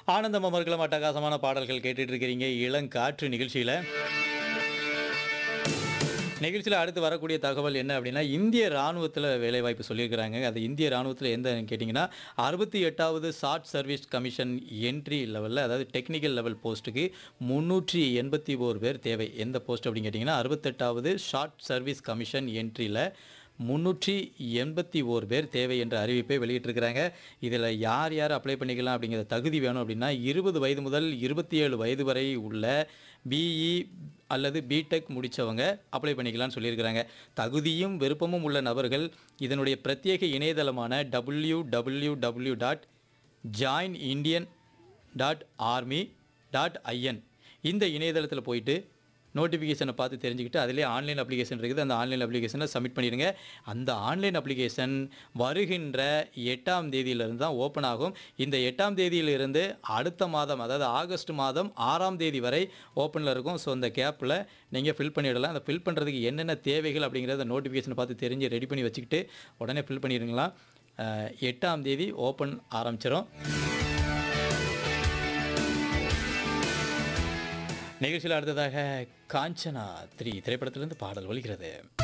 ஆனந்தம் அமர்கலம் அட்டகாசமான பாடல்கள் கேட்டுட்டு இருக்கிறீங்க இளங்காற்று நிகழ்ச்சியில் நிகழ்ச்சியில் அடுத்து வரக்கூடிய தகவல் என்ன அப்படின்னா இந்திய ராணுவத்தில் வேலைவாய்ப்பு சொல்லியிருக்கிறாங்க அது இந்திய ராணுவத்தில் எந்த கேட்டிங்கன்னா அறுபத்தி எட்டாவது ஷார்ட் சர்வீஸ் கமிஷன் என்ட்ரி லெவலில் அதாவது டெக்னிக்கல் லெவல் போஸ்ட்டுக்கு முந்நூற்றி எண்பத்தி ஓரு பேர் தேவை எந்த போஸ்ட் அப்படின்னு கேட்டிங்கன்னா அறுபத்தெட்டாவது ஷார்ட் சர்வீஸ் கமிஷன் என்ட்ரியில் முந்நூற்றி எண்பத்தி ஓர் பேர் தேவை என்ற அறிவிப்பை வெளியிட்டிருக்கிறாங்க இதில் யார் யார் அப்ளை பண்ணிக்கலாம் அப்படிங்கிற தகுதி வேணும் அப்படின்னா இருபது வயது முதல் இருபத்தி ஏழு வயது வரை உள்ள பிஇ அல்லது பிடெக் முடித்தவங்க அப்ளை பண்ணிக்கலாம்னு சொல்லியிருக்கிறாங்க தகுதியும் விருப்பமும் உள்ள நபர்கள் இதனுடைய பிரத்யேக இணையதளமான W W W dot join Indian dot army dot IN இந்த இணையதளத்தில் போயிட்டு நோட்டிஃபிகேஷனை பார்த்து தெரிஞ்சுக்கிட்டு அதிலே ஆன்லைன் அப்ளிகேஷன் இருக்குது அந்த ஆன்லைன் அப்ளிகேஷனை சப்மிட் பண்ணிடுங்க அந்த ஆன்லைன் அப்ளிகேஷன் வருகின்ற எட்டாம் தேதியிலிருந்து தான் ஓப்பன் ஆகும் இந்த எட்டாம் தேதியிலிருந்து அடுத்த மாதம் அதாவது ஆகஸ்ட் மாதம் ஆறாம் தேதி வரை ஓப்பனில் இருக்கும் ஸோ அந்த கேப்பில் நீங்கள் ஃபில் பண்ணிடலாம் அந்த ஃபில் பண்ணுறதுக்கு என்னென்ன தேவைகள் அப்படிங்கிறத நோட்டிஃபிகேஷனை பார்த்து தெரிஞ்சு ரெடி பண்ணி வச்சுக்கிட்டு உடனே ஃபில் பண்ணிடுங்களா அஹ், எட்டாம் தேதி ஓப்பன் ஆரம்பிச்சிடும் நிகழ்ச்சியில் அடுத்ததாக காஞ்சனா த்ரீ திரைப்படத்திலிருந்து பாடல் ஒலிக்கிறது